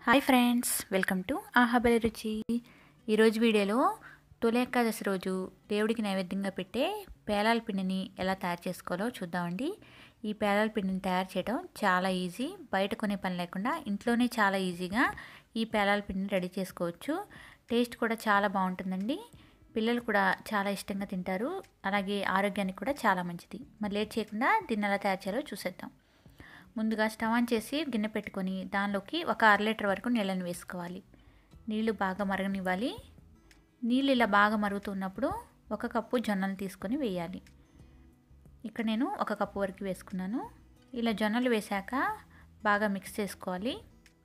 hi friends welcome to ఆహాబలి రుచి ఈరోజు వీడియోలో తొలి ఏకాదశి రోజు దేవుడికి నైవేద్యంగా పెట్టే పేలాల పిండిని ఎలా తయారు చేసుకోవాలో చూద్దామండి ఈ పేలాల పిండిని తయారు చేయడం చాలా ఈజీ బయట కొనే పని లేకుండా ఇంట్లోనే చాలా ఈజీగా ఈ పేలాల పిండిని రెడీ చేసుకోవచ్చు టేస్ట్ కూడా చాలా బాగుంటుందండి పిల్లలు కూడా చాలా ఇష్టంగా తింటారు అలాగే ఆరోగ్యానికి కూడా చాలా మంచిది మరి లేట్ చేయకుండా దీన్ని ఎలా తయారు చేయాలో చూసేద్దాం ముందుగా స్టవ్ ఆన్ చేసి గిన్నె పెట్టుకొని దానిలోకి ఒక అర లీటర్ వరకు నీళ్ళని వేసుకోవాలి నీళ్లు బాగా మరగనివ్వాలి నీళ్ళు ఇలా బాగా మరుగుతున్నప్పుడు ఒక కప్పు జొన్నలు తీసుకొని వేయాలి ఇక్కడ నేను ఒక కప్పు వరకు వేసుకున్నాను ఇలా జొన్నలు వేశాక బాగా మిక్స్ చేసుకోవాలి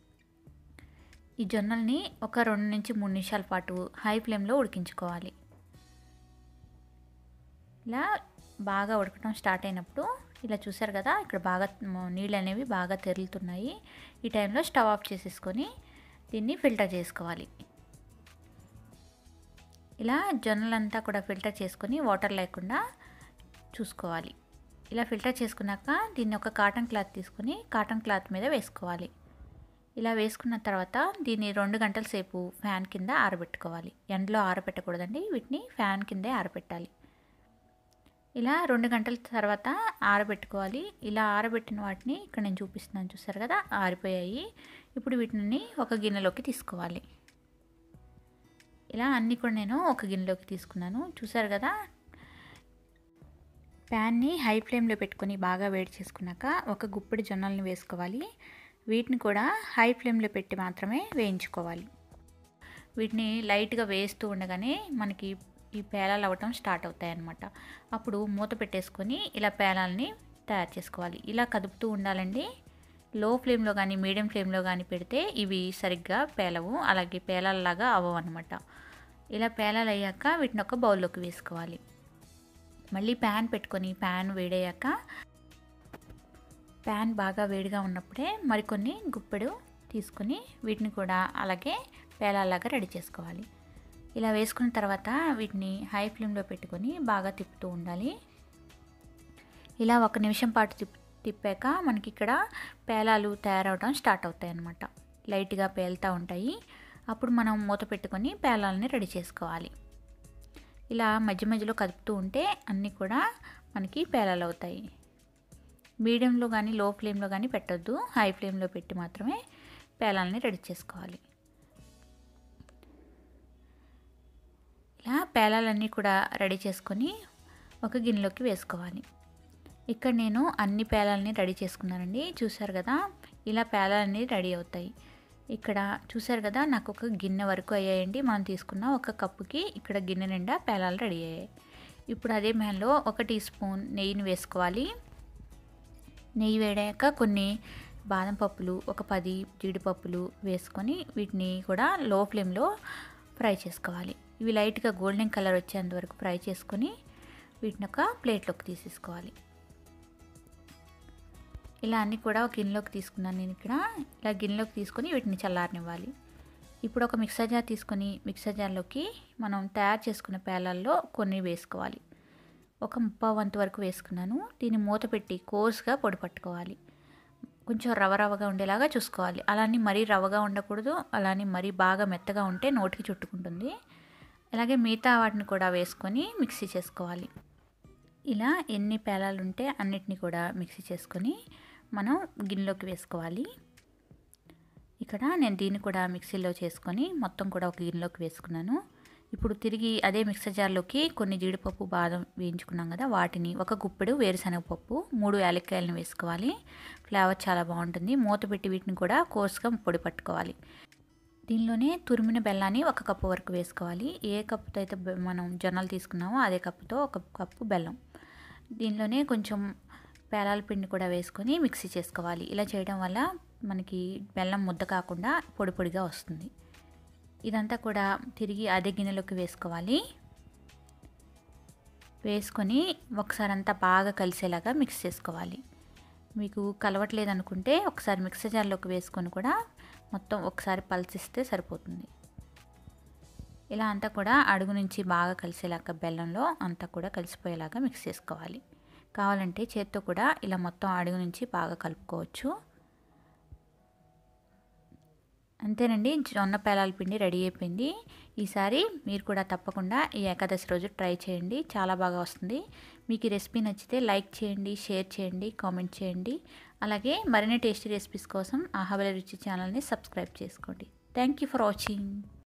ఈ జొన్నల్ని ఒక రెండు నుంచి మూడు నిమిషాల పాటు హై ఫ్లేమ్లో ఉడికించుకోవాలి ఇలా బాగా ఉడకటం స్టార్ట్ అయినప్పుడు ఇలా చూసారు కదా ఇక్కడ బాగా నీళ్ళు అనేవి బాగా తెరులుతున్నాయి ఈ టైంలో స్టవ్ ఆఫ్ చేసేసుకొని దీన్ని ఫిల్టర్ చేసుకోవాలి ఇలా జొన్నలంతా కూడా ఫిల్టర్ చేసుకొని వాటర్ లేకుండా చూసుకోవాలి ఇలా ఫిల్టర్ చేసుకున్నాక దీన్ని ఒక కాటన్ క్లాత్ తీసుకొని కాటన్ క్లాత్ మీద వేసుకోవాలి ఇలా వేసుకున్న తర్వాత దీన్ని రెండు గంటల సేపు ఫ్యాన్ కింద ఆరబెట్టుకోవాలి ఎండలో ఆరబెట్టకూడదండి వీటిని ఫ్యాన్ కిందే ఆరబెట్టాలి ఇలా రెండు గంటల తర్వాత ఆరబెట్టుకోవాలి ఇలా ఆరబెట్టిన వాటిని ఇక్కడ నేను చూపిస్తున్నాను చూసారు కదా ఆరిపోయాయి ఇప్పుడు వీటిని ఒక గిన్నెలోకి తీసుకోవాలి ఇలా అన్నీ కూడా నేను ఒక గిన్నెలోకి తీసుకున్నాను చూసారు కదా ప్యాన్ని హై ఫ్లేమ్లో పెట్టుకొని బాగా వేడి చేసుకున్నాక ఒక గుప్పిడి జొన్నలను వేసుకోవాలి వీటిని కూడా హై ఫ్లేమ్లో పెట్టి మాత్రమే వేయించుకోవాలి వీటిని లైట్గా వేస్తూ ఉండగానే మనకి ఈ పేలాలు అవ్వటం స్టార్ట్ అవుతాయి అన్నమాట అప్పుడు మూత పెట్టేసుకొని ఇలా పేలాలని తయారు చేసుకోవాలి ఇలా కదుపుతూ ఉండాలండి లో ఫ్లేమ్లో కానీ మీడియం ఫ్లేమ్లో కానీ పెడితే ఇవి సరిగ్గా పేలవు అలాగే పేలాలలాగా అవ్వవు అనమాట ఇలా పేలాలు అయ్యాక వీటిని ఒక బౌల్లోకి వేసుకోవాలి మళ్ళీ ప్యాన్ పెట్టుకొని ప్యాన్ వేడయ్యాక ప్యాన్ బాగా వేడిగా ఉన్నప్పుడే మరికొన్ని గుప్పెడు తీసుకొని వీటిని కూడా అలాగే పేలాలాగా రెడీ చేసుకోవాలి ఇలా వేసుకున్న తర్వాత వీటిని హై ఫ్లేమ్లో పెట్టుకొని బాగా తిప్పుతూ ఉండాలి ఇలా ఒక నిమిషం పాటు తిప్ తిప్పాక మనకి ఇక్కడ పేలాలు తయారవడం స్టార్ట్ అవుతాయి అన్నమాట లైట్గా పేలుతూ ఉంటాయి అప్పుడు మనం మూత పెట్టుకొని పేలాలని రెడీ చేసుకోవాలి ఇలా మధ్య మధ్యలో కదుపుతూ ఉంటే అన్నీ కూడా మనకి పేలాలు అవుతాయి మీడియంలో కానీ లో ఫ్లేమ్లో కానీ పెట్టొద్దు హై ఫ్లేమ్లో పెట్టి మాత్రమే పేలాలని రెడీ చేసుకోవాలి ఇలా పేలాలన్నీ కూడా రెడీ చేసుకొని ఒక గిన్నెలోకి వేసుకోవాలి ఇక్కడ నేను అన్ని పేలాలని రెడీ చేసుకున్నానండి చూసారు కదా ఇలా పేలాలన్నీ రెడీ అవుతాయి ఇక్కడ చూసారు కదా నాకు ఒక గిన్నె వరకు అయ్యాయండి మనం తీసుకున్న ఒక కప్పుకి ఇక్కడ గిన్నె నిండా పేలాలు రెడీ అయ్యాయి ఇప్పుడు అదే మ్యాన్లో ఒక టీ స్పూన్ నెయ్యిని వేసుకోవాలి నెయ్యి వేడాక కొన్ని బాదం పప్పులు ఒక పది జీడిపప్పులు వేసుకొని వీటిని కూడా లో ఫ్లేమ్లో ఫ్రై చేసుకోవాలి ఇవి లైట్గా గోల్డెన్ కలర్ వచ్చేంత వరకు ఫ్రై చేసుకొని వీటిని ఒక ప్లేట్లోకి తీసేసుకోవాలి ఇలా అన్నీ కూడా ఒక గిన్నెలోకి తీసుకున్నాను నేను ఇక్కడ ఇలా గిన్నెలోకి తీసుకొని వీటిని చల్లారనివ్వాలి ఇప్పుడు ఒక మిక్సర్ జార్ తీసుకొని మిక్సర్ జార్లోకి మనం తయారు చేసుకున్న పేలాల్లో కొన్ని వేసుకోవాలి ఒక ముప్పా వంతు వరకు వేసుకున్నాను దీన్ని మూత పెట్టి కోర్స్గా పొడి పట్టుకోవాలి కొంచెం రవ రవగా ఉండేలాగా చూసుకోవాలి అలానే మరీ రవగా ఉండకూడదు అలానే మరీ బాగా మెత్తగా ఉంటే నోటికి చుట్టుకుంటుంది అలాగే మిగతా వాటిని కూడా వేసుకొని మిక్సీ చేసుకోవాలి ఇలా ఎన్ని పేలాలు ఉంటే అన్నిటిని కూడా మిక్సీ చేసుకొని మనం గిన్నెలోకి వేసుకోవాలి ఇక్కడ నేను దీన్ని కూడా మిక్సీలో చేసుకొని మొత్తం కూడా ఒక గిన్నెలోకి వేసుకున్నాను ఇప్పుడు తిరిగి అదే మిక్సర్ జార్లోకి కొన్ని జీడిపప్పు బాదం వేయించుకున్నాం కదా వాటిని ఒక గుప్పెడు వేరుశనగపప్పు మూడు యాలక్కాయలను వేసుకోవాలి ఫ్లేవర్ చాలా బాగుంటుంది మూత పెట్టి వీటిని కూడా కోర్స్గా పొడి పట్టుకోవాలి దీనిలోనే తురిమిన బెల్లాన్ని ఒక కప్పు వరకు వేసుకోవాలి ఏ కప్పుతో అయితే మనం జొన్నలు తీసుకున్నామో అదే కప్పుతో ఒక కప్పు బెల్లం దీనిలోనే కొంచెం పేలాల పిండి కూడా వేసుకొని మిక్సీ చేసుకోవాలి ఇలా చేయడం వల్ల మనకి బెల్లం ముద్ద కాకుండా పొడి పొడిగా వస్తుంది ఇదంతా కూడా తిరిగి అదే గిన్నెలోకి వేసుకోవాలి వేసుకొని ఒకసారి అంతా బాగా కలిసేలాగా మిక్స్ చేసుకోవాలి మీకు కలవట్లేదు అనుకుంటే ఒకసారి మిక్సర్ జార్లోకి వేసుకొని కూడా మొత్తం ఒకసారి పల్సిస్తే సరిపోతుంది ఇలా అంతా కూడా అడుగు నుంచి బాగా కలిసేలాగా బెల్లంలో అంతా కూడా కలిసిపోయేలాగా మిక్స్ చేసుకోవాలి కావాలంటే చేత్తో కూడా ఇలా మొత్తం అడుగు నుంచి బాగా కలుపుకోవచ్చు అంతేనండి జొన్న పేలాల పిండి రెడీ అయిపోయింది ఈసారి మీరు కూడా తప్పకుండా ఈ ఏకాదశి రోజు ట్రై చేయండి చాలా బాగా వస్తుంది మీకు ఈ రెసిపీ నచ్చితే లైక్ చేయండి షేర్ చేయండి కామెంట్ చేయండి అలాగే మరిన్ని టేస్టీ రెసిపీస్ కోసం ఆహాబల రుచి ఛానల్ని సబ్స్క్రైబ్ చేసుకోండి థ్యాంక్ యూ ఫర్ వాచింగ్